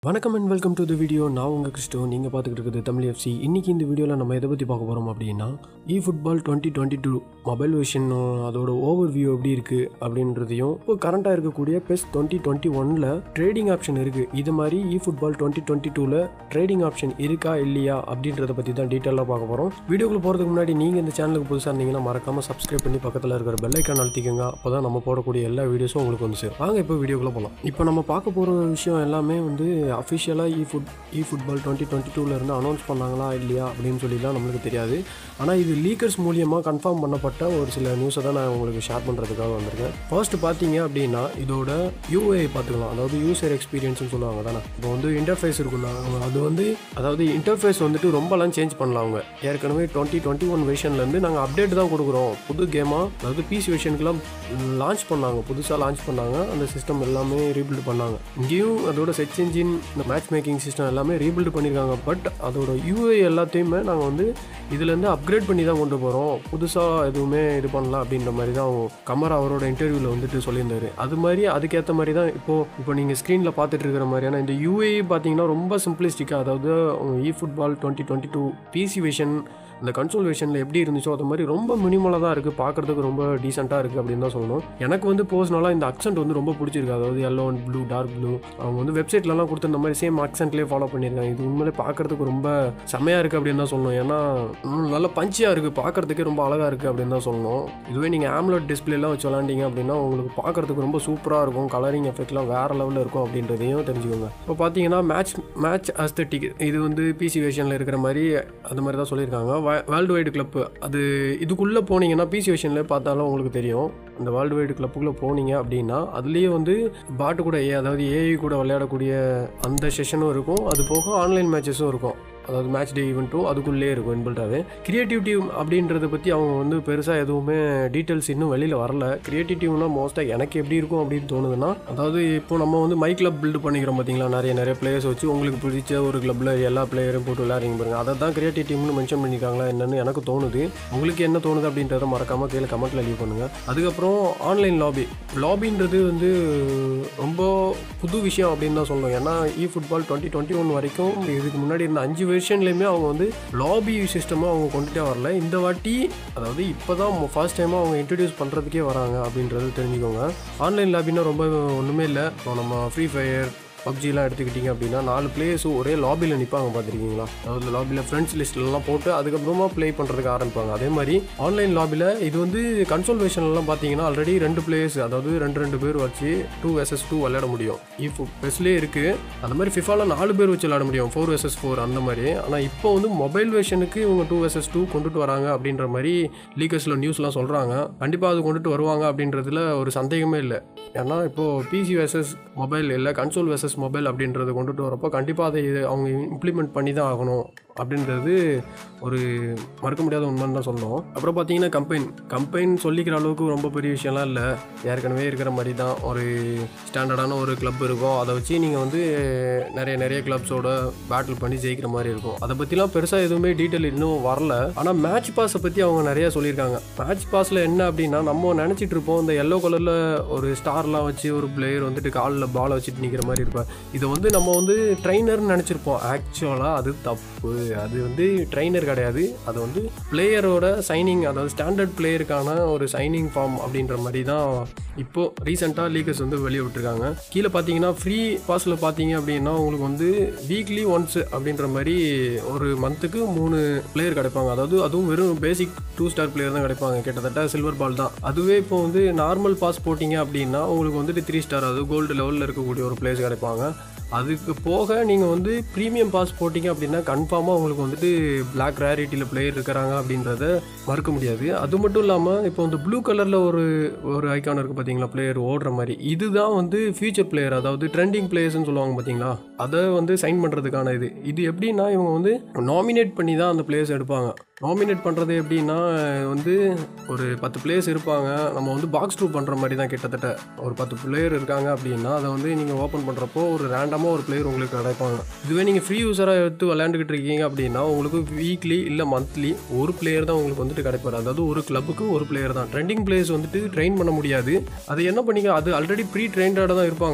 வணக்கம் and welcome to the video நான் உங்கள் கிறிஸ்டோ நீங்கள் பார்த்துக்கிட்டு இருக்கிறது தமிழ் எஃப்சி இன்றைக்கி இந்த வீடியோவில் நம்ம எதை பற்றி பார்க்க போகிறோம் அப்படின்னா e football twenty twenty two mobile version அதோட ஓவர் வியூ எப்படி இருக்குது அப்படின்றதையும் இப்போ கரண்ட்டாக இருக்கக்கூடிய பெஸ் டுவெண்ட்டி டுவெண்ட்டி ஒனில் ட்ரேடிங் ஆப்ஷன் இருக்குது இது மாதிரி இ ஃபுட்பால் டுவெண்ட்டி டுவெண்ட்டி டூவில் ட்ரேடிங் ஆப்ஷன் இருக்கா இல்லையா அப்படின்றத பற்றி தான் டீட்டெயிலாக பார்க்க போகிறோம் வீடியோக்குள்ள போகிறதுக்கு முன்னாடி நீங்கள் இந்த சேனலுக்கு புதுசாக இருந்தீங்கன்னா மறக்காமல் சப்ஸ்கிரைப் பண்ணி பக்கத்தில் இருக்கிற பெல் ஐக்கான் அழுத்திக்கோங்க அப்போ தான் நம்ம போடக்கூடிய எல்லா வீடியோஸும் உங்களுக்கு வந்து சேரும் வாங்க இப்போ வீடியோக்குள்ளே போகலாம் இப்போ நம்ம பார்க்க போகிற விஷயம் எல்லாமே வந்து அஃபிஷியலாக e foot e football twenty twenty டூவில் இருந்து அனௌன்ஸ் பண்ணாங்களா இல்லையா அப்படின்னு சொல்லிலாம் நம்மளுக்கு தெரியாது ஆனால் இது லீக்கர்ஸ் மூலியமாக கன்ஃபார்ம் பண்ணப்பட்ட ஒரு சில நியூஸை தான் நான் உங்களுக்கு ஷேர் பண்ணுறதுக்காக வந்திருக்கேன் ஃபர்ஸ்ட் பார்த்தீங்க அப்படின்னா இதோட யூஏ பார்த்துக்கலாம் அதாவது யூசர் எக்ஸ்பீரியன்ஸ்னு சொல்லுவாங்க தானே இப்போ வந்து இன்டர்ஃபேஸ் இருக்குல்ல அது வந்து அதாவது இன்டர்ஃபேஸ் வந்துட்டு ரொம்பலாம் சேஞ்ச் பண்ணலாம் அவங்க ஏற்கனவே டுவெண்ட்டி டுவெண்ட்டி ஒன் வெர்ஷன்லேருந்து நாங்கள் அப்டேட் தான் கொடுக்குறோம் புது கேமாக அதாவது பிசி வெர்ஷனுக்குலாம் லான்ச் பண்ணாங்க புதுசாக லான்ச் பண்ணாங்க அந்த சிஸ்டம் எல்லாமே ரீபில்ட் பண்ணாங்க இங்கேயும் அதோட செர்ச் இன்ஜின் இந்த மேட்ச் மேக்கிங் சிஸ்டம் எல்லாமே ரீபில்ட் பண்ணியிருக்காங்க பட் அதோட யூஏ எல்லாத்தையுமே நாங்கள் வந்து இதுலேருந்து அப்கிரேட் பண்ணி தான் கொண்டு போகிறோம் புதுசாக எதுவுமே இது பண்ணலாம் அப்படின்ற மாதிரி தான் கமர் அவரோட இன்டர்வியூவில் வந்துட்டு சொல்லியிருந்தாரு அது மாதிரி அதுக்கேற்ற மாதிரி தான் இப்போது இப்போ நீங்கள் ஸ்க்ரீனில் பார்த்துட்டு இருக்கிற மாதிரியான இந்த யூஏ பார்த்தீங்கன்னா ரொம்ப சிம்பிளிஸ்டிக்காக அதாவது e football twenty twenty two PC version இந்த கன்சோல் வெர்ஷனில் எப்படி இருந்துச்சோ அது மாதிரி ரொம்ப மினிமலாக தான் இருக்குது பார்க்குறதுக்கு ரொம்ப டீசெண்டாக இருக்குது அப்படின்னு தான் சொல்லணும் எனக்கு வந்து பர்சனலாக இந்த அக்சென்ட் வந்து ரொம்ப பிடிச்சிருக்கு அதாவது yellow and blue dark blue அவங்க வந்து வெப்சைட்லலாம் கொடுத்துருந்த மாதிரி சேம் அக்சென்ட்லேயே ஃபாலோ பண்ணியிருக்காங்க இது உண்மையிலே பார்க்குறதுக்கு ரொம்ப செமையாக இருக்குது அப்படின்னு தான் சொல்லணும் ஏன்னா ம், நல்ல பஞ்சியாக இருக்குது பார்க்குறதுக்கே ரொம்ப அழகாக இருக்குது அப்படின்னு தான் சொல்லணும் இதுவே நீங்கள் ஆம்லெட் டிஸ்பிளேலாம் வச்சு விளாண்டிங்க அப்படின்னா உங்களுக்கு பார்க்குறதுக்கு ரொம்ப சூப்பராக இருக்கும் கலரிங் எஃபெக்ட்லாம் வேறு லெவலில் இருக்கும் அப்படின்றதையும் தெரிஞ்சுக்கோங்க இப்போ பார்த்தீங்கன்னா மேட்ச் மேட்ச் அஸ்தட்டிக் இது வந்து பிசி வெர்ஷனில் இருக்கிற மாதிரி அது மாதிரி தான் சொல்லியிருக்காங்க வேர்ல்டு வைடு கிளப்பு அது இதுக்குள்ளே போனீங்கன்னா பிசி வெர்ஷனில் பார்த்தாலும் உங்களுக்கு தெரியும் அந்த வேர்ல்டு வைடு கிளப்புக்குள்ளே போனீங்க அப்படின்னா அதுலேயே வந்து பாட்டு கூட ஏ அதாவது ஏஐ கூட விளையாடக்கூடிய அந்த செஷனும் இருக்கும் அது போக ஆன்லைன் மேட்சஸும் இருக்கும் அதாவது மேட்ச் டே ஈவெண்ட்டும் அதுக்குள்ளே இருக்கும் இன்பில்டாகவே கிரியேட்டிவிட்டி அப்படின்றத பற்றி அவங்க வந்து பெருசாக எதுவுமே டீட்டெயில்ஸ் இன்னும் வெளியில் வரல கிரியேட்டிவ்னா மோஸ்ட்டாக எனக்கு எப்படி இருக்கும் அப்படின்னு தோணுதுன்னா அதாவது இப்போ நம்ம வந்து மை கிளப் பில்டு பண்ணிக்கிறோம் பார்த்தீங்களா நிறைய நிறைய பிளேயர்ஸ் வச்சு உங்களுக்கு பிடிச்ச ஒரு கிளப்பில் எல்லா பிளேயரும் போட்டு விளையாடுறீங்க பாருங்க அதை தான் கிரியேட்டிவ்னு மென்ஷன் பண்ணியிருக்காங்களா என்னன்னு எனக்கு தோணுது உங்களுக்கு என்ன தோணுது அப்படின்றத மறக்காமல் கீழே கமெண்ட்டில் லீவ் பண்ணுங்கள் அதுக்கப்புறம் ஆன்லைன் லாபி லாபின்றது வந்து ரொம்ப புது விஷயம் அப்படின்னு தான் சொல்லணும் ஏன்னா e football twenty twenty one வரைக்கும் இதுக்கு முன்னாடி இருந்த அஞ்சு வெர்ஷன்லேயுமே அவங்க வந்து லாபி சிஸ்டமாக அவங்க கொண்டுட்டே வரல இந்த வாட்டி அதாவது இப்போ தான் ஃபர்ஸ்ட் டைமாக அவங்க இன்ட்ரடியூஸ் பண்ணுறதுக்கே வராங்க அப்படின்றது தெரிஞ்சுக்கோங்க ஆன்லைன் லாபின்னா ரொம்ப ஒன்றுமே இல்லை இப்போ நம்ம ஃப்ரீ ஃபயர் பப்ஜிலாம் எடுத்துக்கிட்டிங்க அப்படின்னா நாலு பிளேயர்ஸும் ஒரே லாபியில் நிற்பாங்க பார்த்துருக்கீங்களா அதாவது லாபியில் ஃப்ரெண்ட்ஸ் லிஸ்ட்லலாம் போட்டு அதுக்கப்புறமா ப்ளே பண்ணுறதுக்கு ஆரம்பிப்பாங்க அதே மாதிரி ஆன்லைன் லாபியில் இது வந்து கன்சோல் வெர்ஷன்லாம் பார்த்தீங்கன்னா ஆல்ரெடி ரெண்டு பிளேயர்ஸ் அதாவது ரெண்டு ரெண்டு பேர் வச்சு டூ வெசஸ் டூ விளையாட முடியும் இப்போ பெஸ்ட்லேயே இருக்குது அந்த மாதிரி ஃபிஃபாவில் நாலு பேர் வச்சு விளையாட முடியும் ஃபோர் வெசஸ் ஃபோர் அந்த மாதிரி ஆனால் இப்போ வந்து மொபைல் வெர்ஷனுக்கு இவங்க டூ வெசஸ் டூ கொண்டுட்டு வராங்க அப்படின்ற மாதிரி லீக்கர்ஸில் நியூஸ்லாம் சொல்கிறாங்க கண்டிப்பாக அது கொண்டுட்டு வருவாங்க அப்படின்றதுல ஒரு சந்தேகமே இல்லை ஏன்னா இப்போது பிசி வெசஸ் மொபைல் இல்லை கன்சோல் வெசஸ் மொபைல் அப்படின்றத கொண்டுட்டு வரப்போ கண்டிப்பாக அதை இது அவங்க இம்ப்ளிமெண்ட் பண்ணி தான் ஆகணும் அப்படின்றது ஒரு மறுக்க முடியாத உண்மைன்னு தான் சொல்லணும் அப்புறம் பார்த்தீங்கன்னா கம்பெயின் கம்பெயின் சொல்லிக்கிற அளவுக்கு ரொம்ப பெரிய விஷயம்லாம் இல்லை ஏற்கனவே இருக்கிற மாதிரி தான் ஒரு ஸ்டாண்டர்டான ஒரு கிளப் இருக்கும் அதை வச்சு நீங்கள் வந்து நிறைய நிறைய கிளப்ஸோட பேட்டில் பண்ணி ஜெயிக்கிற மாதிரி இருக்கும் அதை பற்றிலாம் பெருசாக எதுவுமே டீட்டெயில் இன்னும் வரல ஆனால் மேட்ச் பாஸை பற்றி அவங்க நிறைய சொல்லியிருக்காங்க மேட்ச் பாஸில் என்ன அப்படின்னா நம்ம நினச்சிட்டு இருப்போம் இந்த எல்லோ கலரில் ஒரு ஸ்டார்லாம் வச்சு ஒரு பிளேயர் வந்துட்டு காலில் பாலை வச்சுட்டு நிற்கிற மாதிரி இருப்பார் இதை வந்து நம்ம வந்து ட்ரைனர்னு நினச்சிருப்போம் ஆக்சுவலாக அது தப்பு அது வந்து ட்ரைனர் கிடையாது அது வந்து பிளேயரோட சைனிங் அதாவது ஸ்டாண்டர்ட் பிளேயருக்கான ஒரு சைனிங் ஃபார்ம் அப்படின்ற மாதிரி தான் இப்போது ரீசெண்டாக லீக்கர்ஸ் வந்து வெளியே விட்டுருக்காங்க கீழே பார்த்தீங்கன்னா ஃப்ரீ பாஸில் பார்த்தீங்க அப்படின்னா உங்களுக்கு வந்து வீக்லி ஒன்ஸ் அப்படின்ற மாதிரி ஒரு மந்த்துக்கு மூணு பிளேயர் கிடைப்பாங்க அதாவது அதுவும் வெறும் பேசிக் டூ ஸ்டார் பிளேயர் தான் கிடைப்பாங்க கிட்டத்தட்ட சில்வர் பால் தான் அதுவே இப்போ வந்து நார்மல் பாஸ் போட்டிங்க அப்படின்னா உங்களுக்கு வந்துட்டு த்ரீ ஸ்டார் அதாவது கோல்டு லெவலில் இருக்கக்கூடிய ஒரு பிளேயர்ஸ் கிடைப்பாங்க அதுக்கு போக நீங்கள் வந்து ப்ரீமியம் பாஸ் போட்டிங்க அப்படின்னா கன்ஃபார்மாக உங்களுக்கு வந்துட்டு பிளாக் ரேரிட்டியில் பிளேயர் இருக்கிறாங்க அப்படின்றத மறுக்க முடியாது அது மட்டும் இல்லாமல் இப்போ வந்து ப்ளூ கலரில் ஒரு ஒரு ஐக்கான் இருக்குது பார்த்தீங்களா பிளேயர் ஓடுற மாதிரி இதுதான் வந்து ஃபியூச்சர் பிளேயர் அதாவது ட்ரெண்டிங் பிளேயர்ஸ்னு சொல்லுவாங்க பார்த்தீங்களா அதை வந்து சைன் பண்ணுறதுக்கான இது இது எப்படின்னா இவங்க வந்து நாமினேட் பண்ணி தான் அந்த பிளேயர்ஸ் எடுப்பாங்க நாமினேட் பண்ணுறது எப்படின்னா வந்து ஒரு பத்து பிளேயர்ஸ் இருப்பாங்க நம்ம வந்து பாக்ஸ் டூ பண்ணுற மாதிரி தான் கிட்டத்தட்ட ஒரு பத்து பிளேயர் இருக்காங்க அப்படின்னா அதை வந்து நீங்கள் ஓப்பன் பண்ணுறப்போ ஒரு ரேண்டமாக ஒரு பிளேயர் உங்களுக்கு கிடைப்பாங்க இதுவே நீங்கள் ஃப்ரீ யூஸராக எடுத்து விளையாண்டுக்கிட்டு இருக்கீங்க அப்படின்னா உங்களுக்கு வீக்லி இல்லை மந்த்லி ஒரு பிளேயர் தான் உங்களுக்கு வந்துட்டு கிடைப்பாரு அதாவது ஒரு கிளப்புக்கு ஒரு பிளேயர் தான் ட்ரெண்டிங் பிளேயர்ஸ் வந்துட்டு ட்ரெயின் பண்ண முடியாது அது என்ன பண்ணிக்க அது ஆல்ரெடி ப்ரீ ட்ரெயின்டாக தான் இருப்பாங்க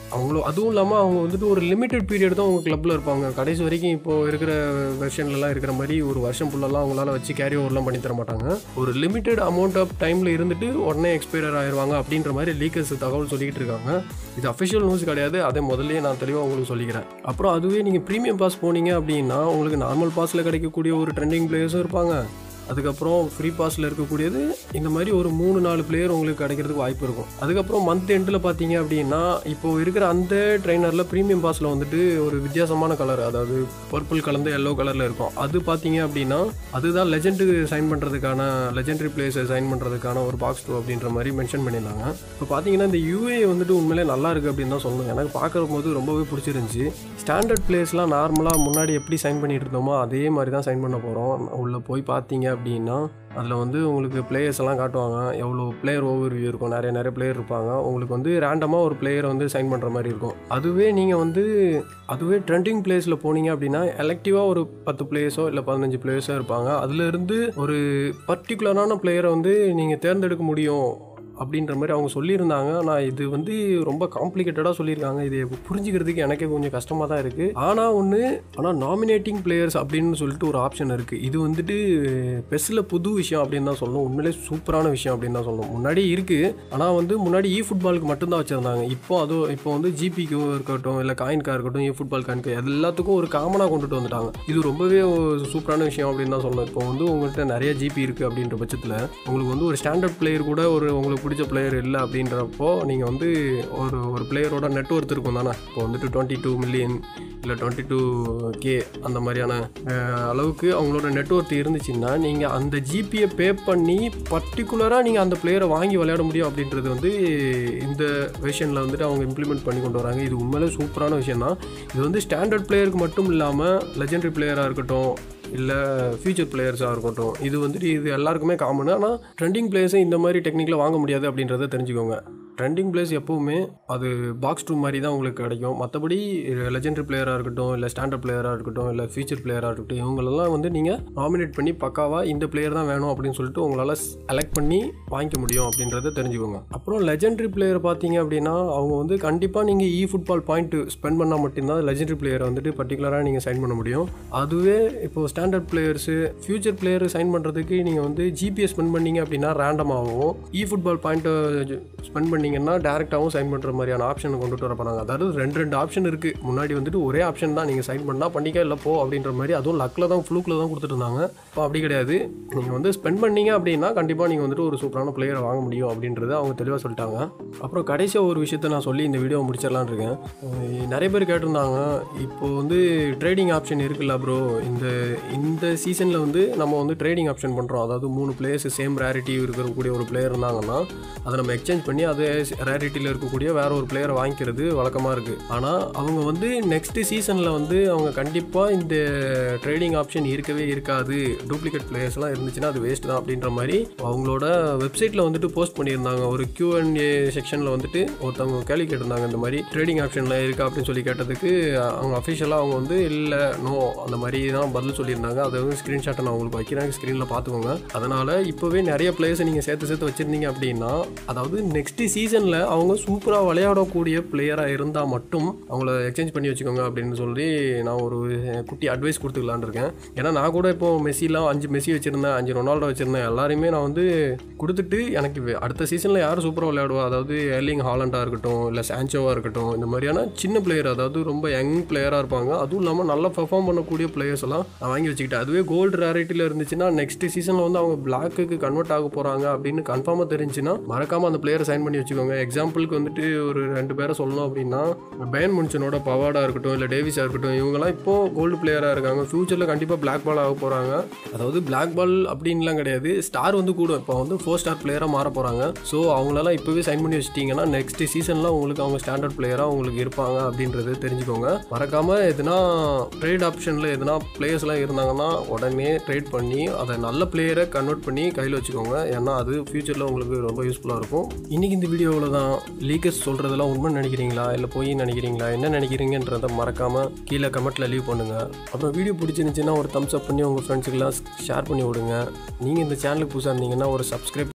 அவங்களும் அதுவும் இல்லாமல் அவங்க வந்துட்டு ஒரு லிமிட்டட் பீரியட் தான் அவங்க கிளப்பில் இருப்பாங்க கடைசி வரைக்கும் இப்போ இருக்கிற வெர்ஷன்லலாம் இருக்கிற மாதிரி ஒரு வருஷம் ஃபுல்லெல்லாம் அவங்களால வச்சு கேரி ஓவர்லாம் பண்ணி தர மாட்டாங்க ஒரு லிமிட்டட் அமௌண்ட் ஆஃப் டைமில் இருந்துட்டு உடனே எக்ஸ்பைரர் ஆயிடுவாங்க அப்படின்ற மாதிரி லீக்கர்ஸ் தகவல் சொல்லிக்கிட்டு இருக்காங்க இது அஃபிஷியல் நியூஸ் கிடையாது அதை முதல்லயே நான் தெளிவாக உங்களுக்கு சொல்லிக்கிறேன் அப்புறம் அதுவே நீங்கள் ப்ரீமியம் பாஸ் போனீங்க அப்படின்னா உங்களுக்கு நார்மல் பாஸில் கிடைக்கக்கூடிய ஒரு ட்ரெண்டிங் பிளேயர்ஸும் இருப்பாங்க அதுக்கப்புறம் ஃப்ரீ பாஸில் இருக்கக்கூடியது இந்த மாதிரி ஒரு மூணு நாலு பிளேயர் உங்களுக்கு கிடைக்கிறதுக்கு வாய்ப்பு இருக்கும் அதுக்கப்புறம் மந்த் எண்டில் பார்த்தீங்க அப்படின்னா இப்போ இருக்கிற அந்த ட்ரைனரில் ப்ரீமியம் பாஸில் வந்துட்டு ஒரு வித்தியாசமான கலர் அதாவது பர்பிள் கலந்து எல்லோ கலரில் இருக்கும் அது பார்த்தீங்க அப்படின்னா அதுதான் லெஜெண்டுக்கு சைன் பண்ணுறதுக்கான லெஜெண்டரி பிளேயர்ஸை சைன் பண்ணுறதுக்கான ஒரு பாக்ஸ் டூ அப்படின்ற மாதிரி மென்ஷன் பண்ணியிருந்தாங்க இப்போ பார்த்தீங்கன்னா இந்த யூஏ வந்துட்டு உண்மையிலே நல்லா இருக்குது அப்படின்னு தான் சொல்லணும் எனக்கு பார்க்குற போது ரொம்பவே பிடிச்சிருந்துச்சி ஸ்டாண்டர்ட் பிளேஸ்லாம் நார்மலாக முன்னாடி எப்படி சைன் பண்ணிட்டு இருந்தோமோ அதே மாதிரி தான் சைன் பண்ண போகிறோம் உள்ளே போய் பார்த்தீங்க அப்படின்னா அதில் வந்து உங்களுக்கு பிளேயர்ஸ் எல்லாம் காட்டுவாங்க எவ்வளோ பிளேயர் ஓவர் வியூ இருக்கும் நிறைய நிறைய பிளேயர் இருப்பாங்க உங்களுக்கு வந்து ரேண்டமாக ஒரு பிளேயரை வந்து சைன் பண்ணுற மாதிரி இருக்கும் அதுவே நீங்கள் வந்து அதுவே ட்ரெண்டிங் பிளேஸில் போனீங்க அப்படின்னா எலக்டிவாக ஒரு பத்து பிளேயர்ஸோ இல்லை பதினஞ்சு பிளேயர்ஸோ இருப்பாங்க அதுலேருந்து ஒரு பர்டிகுலரான பிளேயரை வந்து நீங்கள் தேர்ந்தெடுக்க முடியும் அப்படின்ற மாதிரி அவங்க சொல்லியிருந்தாங்க ஆனால் இது வந்து ரொம்ப காம்ப்ளிகேட்டடாக சொல்லியிருக்காங்க இது புரிஞ்சுக்கிறதுக்கு எனக்கே கொஞ்சம் கஷ்டமாக தான் இருக்குது ஆனால் ஒன்று ஆனால் நாமினேட்டிங் பிளேயர்ஸ் அப்படின்னு சொல்லிட்டு ஒரு ஆப்ஷன் இருக்குது இது வந்துட்டு பெஸ்ஸில் புது விஷயம் அப்படின்னு தான் சொல்லணும் உண்மையிலே சூப்பரான விஷயம் அப்படின்னு தான் சொல்லணும் முன்னாடி இருக்குது ஆனால் வந்து முன்னாடி இ ஃபுட்பாலுக்கு மட்டும்தான் வச்சுருந்தாங்க இப்போ அதுவும் இப்போ வந்து ஜிபிக்கு இருக்கட்டும் இல்லை காயின்காக இருக்கட்டும் இ ஃபுட்பால் காயின்க்கு எல்லாத்துக்கும் ஒரு காமனாக கொண்டுட்டு வந்துட்டாங்க இது ரொம்பவே ஒரு சூப்பரான விஷயம் அப்படின்னு தான் சொல்லணும் இப்போ வந்து உங்கள்கிட்ட நிறைய ஜிபி இருக்குது அப்படின்ற பட்சத்தில் உங்களுக்கு வந்து ஒரு ஸ்டாண்டர்ட் பிளேயர் கூட ஒரு உங்களுக்கு பிடிச்ச பிளேயர் இல்லை அப்படின்றப்போ நீங்கள் வந்து ஒரு ஒரு பிளேயரோட நெட்ஒர்த் இருக்கும் தானே இப்போ வந்துட்டு டுவெண்ட்டி டூ மில்லியன் இல்லை டுவெண்ட்டி டூ கே அந்த மாதிரியான அஹ், அளவுக்கு அவங்களோட நெட்ஒர்த் இருந்துச்சுன்னா நீங்கள் அந்த ஜிபியை பே பண்ணி பர்டிகுலராக நீங்கள் அந்த பிளேயரை வாங்கி விளையாட முடியும் அப்படின்றது வந்து இந்த வெர்ஷனில் வந்துட்டு அவங்க இம்ப்ளிமெண்ட் பண்ணி கொண்டு வராங்க இது உண்மையிலே சூப்பரான விஷயம் தான் இது வந்து ஸ்டாண்டர்ட் பிளேயருக்கு மட்டும் இல்லாமல் லெஜெண்டரி பிளேயராக இருக்கட்டும் இல்லை ஃபியூச்சர் பிளேயர்ஸாக இருக்கட்டும் இது வந்துட்டு இது எல்லாருக்குமே காமன் ஆனால் ட்ரெண்டிங் பிளேயர்ஸை இந்த மாதிரி டெக்னிக்கில் வாங்க முடியாது அப்படின்றத தெரிஞ்சுக்கோங்க ட்ரெண்டிங் பிளேஸ் எப்போவுமே அது பாக்ஸ் டூ மாதிரி தான் உங்களுக்கு கிடைக்கும் மற்றபடி லெஜெண்டரி பிளேயராக இருக்கட்டும் இல்லை ஸ்டாண்டர்ட் பிளேயராக இருக்கட்டும் இல்லை ஃபியூச்சர் பிளேயராக இருக்கட்டும் இவங்களெல்லாம் வந்து நீங்கள் நாமினேட் பண்ணி பக்காவாக இந்த பிளேயர் தான் வேணும் அப்படின்னு சொல்லிட்டு உங்களால் செலக்ட் பண்ணி வாங்கிக்க முடியும் அப்படின்றத தெரிஞ்சுக்கோங்க அப்புறம் லெஜெண்டரி பிளேயர் பார்த்தீங்க அப்படின்னா அவங்க வந்து கண்டிப்பாக நீங்கள் இ ஃபுட்பால் பாயிண்ட் ஸ்பெண்ட் பண்ணால் மட்டும்தான் லெஜெண்டரி பிளேயரை வந்துட்டு பர்டிகுலராக நீங்கள் சைன் பண்ண முடியும் அதுவே இப்போ standard players future player sign பண்ணுறதுக்கு நீங்கள் வந்து ஜிபிஎஸ் ஸ்பெண்ட் பண்ணீங்க அப்படின்னா ரேண்டமாகவும் இ ஃபுட்பால் பாயிண்ட்டை ஸ்பெண்ட் பண்ணீங்கன்னா டேரெக்டாகவும் சைன் பண்ணுற மாதிரியான ஆப்ஷனை கொண்டுட்டு வர போகிறாங்க அதாவது ரெண்டு ரெண்டு ஆப்ஷன் இருக்குது முன்னாடி வந்துட்டு ஒரே ஆப்ஷன் தான் நீங்கள் சைன் பண்ணால் பண்ணிக்க இல்லை போ அப்படின்ற மாதிரி அதுவும் லக்கில் தான் ஃப்ளூக்கில் தான் கொடுத்துட்டு இருந்தாங்க இப்போ அப்படி கிடையாது நீங்கள் வந்து ஸ்பெண்ட் பண்ணீங்க அப்படின்னா கண்டிப்பாக நீங்கள் வந்துட்டு ஒரு சூப்பரான பிளேயரை வாங்க முடியும் அப்படின்றத அவங்க தெளிவாக சொல்லிட்டாங்க அப்புறம் கடைசியாக ஒரு விஷயத்த நான் சொல்லி இந்த வீடியோ முடிச்சிடலான்னு இருக்கேன் அஹ் நிறைய பேர் கேட்டிருந்தாங்க இப்போ வந்து ட்ரேடிங் ஆப்ஷன் இருக்குல்ல ப்ரோ இந்த இந்த சீசனில் வந்து நம்ம வந்து ட்ரேடிங் ஆப்ஷன் பண்ணுறோம் அதாவது மூணு பிளேயர்ஸ் சேம் ரேரிட்டி இருக்கக்கூடிய ஒரு பிளேயர் இருந்தாங்கன்னா அதை நம்ம எக்ஸ்சேஞ்ச் பண்ணி அதே ரேரிட்டியில் இருக்கக்கூடிய வேற ஒரு பிளேயரை வாங்கிக்கிறது வழக்கமாக இருக்குது ஆனால் அவங்க வந்து நெக்ஸ்ட் சீசனில் வந்து அவங்க கண்டிப்பாக இந்த ட்ரேடிங் ஆப்ஷன் இருக்கவே இருக்காது டூப்ளிகேட் பிளேயர்ஸ்லாம் இருந்துச்சுன்னா அது வேஸ்ட் தான் அப்படின்ற மாதிரி அவங்களோட வெப்சைட்டில் வந்துட்டு போஸ்ட் பண்ணியிருந்தாங்க ஒரு கியூ அண்ட் ஏ செக்ஷனில் வந்துட்டு ஒருத்தவங்க கேள்வி கேட்டிருந்தாங்க இந்த மாதிரி ட்ரேடிங் ஆப்ஷனில் இருக்கா அப்படின்னு சொல்லி கேட்டதுக்கு அவங்க அஃபிஷியலாக அவங்க வந்து இல்லை நோ அந்த மாதிரி தான் பதில் சொல்லியிருந்தாங்க அதை வந்து ஸ்க்ரீன்ஷாட்டை நான் உங்களுக்கு வைக்கிறேன் ஸ்க்ரீனில் பார்த்துக்கோங்க அதனால் இப்போவே நிறைய பிளேயர்ஸை நீங்கள் சேர்த்து சேர்த்து வச்சுருந்தீங்க அப்படின்னா அதாவது நெக்ஸ்ட் சீசனில் அவங்க சூப்பராக விளையாடக்கூடிய பிளேயராக இருந்தால் மட்டும் அவங்கள எக்ஸ்சேஞ்ச் பண்ணி வச்சுக்கோங்க அப்படின்னு சொல்லி நான் ஒரு குட்டி அட்வைஸ் கொடுத்துக்கலான்னு இருக்கேன் ஏன்னா நான் கூட இப்போ மெஸ்ஸிலாம் அஞ்சு மெஸ்ஸி வச்சுருந்தேன் அஞ்சு ரொனால்டோ வச்சுருந்தேன் எல்லாரையுமே நான் வந்து கொடுத்துட்டு எனக்கு வே- அடுத்த சீசனில் யார் சூப்பராக விளையாடுவா அதாவது எர்லிங் ஹாலண்டாக இருக்கட்டும் இல்லை சான்சோவாக இருக்கட்டும் இந்த மாதிரியான சின்ன பிளேயர் அதாவது ரொம்ப யங் பிளேயராக இருப்பாங்க அதுவும் இல்லாமல் நல்லா பெர்ஃபார்ம் பண்ணக்கூடிய பிளேயர்ஸ் எல்லாம் நான் வாங்கி வச்சுக்கிட்டேன் அதுவே கோல்டு ரேரிட்டியில் இருந்துச்சுன்னா நெக்ஸ்ட் சீசனில் வந்து அவங்க பிளாக்குக்கு கன்வெர்ட் ஆக போகிறாங்க அப்படின்னு கன்ஃபார்மாக தெரிஞ்சுன்னா மறக்காமல் அந்த பிளேயரை சைன் பண்ணி வச்சுக்கோங்க எக்ஸாம்பிளுக்கு வந்துட்டு ஒரு ரெண்டு பேரை சொல்லணும் அப்படின்னா பயன் முன்சனோட பவார்டாக இருக்கட்டும் இல்லை டேவிஸாக இருக்கட்டும் இவங்கெல்லாம் இப்போ கோல்டு பிளேயராக இருக்காங்க ஃபியூச்சரில் கண்டிப்பாக பிளாக் பால் ஆக போகிறாங்க அதாவது பிளாக் பால் அப்படின்லாம் கிடையாது ஸ்டார் வந்து கூட இப்போ வந்து ஃபோர் ஸ்டார் பிளேயராக மாற போகிறாங்க ஸோ அவங்களெல்லாம் இப்போவே சைன் பண்ணி வச்சிட்டிங்கன்னா நெக்ஸ்ட் சீசனில் உங்களுக்கு அவங்க ஸ்டாண்டர்ட் பிளேயராக உங்களுக்கு இருப்பாங்க அப்படின்றது தெரிஞ்சுக்கோங்க மறக்காமல் எதுனா ட்ரேட் ஆப்ஷனில் எதுனா பிளேயர்ஸ்லாம் இருந்தாங்கன்னா உடனே ட்ரேட் பண்ணி அதை நல்ல பிளேயரை கன்வெர்ட் பண்ணி கையில் வச்சுக்கோங்க ஏன்னா அது ஃபியூச்சரில் உங்களுக்கு ரொம்ப யூஸ்ஃபுல்லாக இருக்கும் இன்றைக்கி இந்த வீடியோவில் தான் லீக்கர்ஸ் சொல்கிறதெல்லாம் உண்மை நினைக்கிறீங்களா இல்லை போய் நினைக்கிறீங்களா என்ன நினைக்கிறீங்கன்றதை மறக்காமல் கீழே கமெண்ட்டில் லீவ் பண்ணுங்கள் அப்புறம் வீடியோ பிடிச்சிருந்துச்சின்னா ஒரு தம்ஸ் அப் பண்ணி உங்கள் ஃப்ரெண்ட்ஸுக்கெல்லாம் ஷேர் பண்ணி விடுங்க நீங்கள் இந்த சேனலுக்கு புதுசாக இருந்தீங்கன்னா ஒரு சப்ஸ்கிரைப்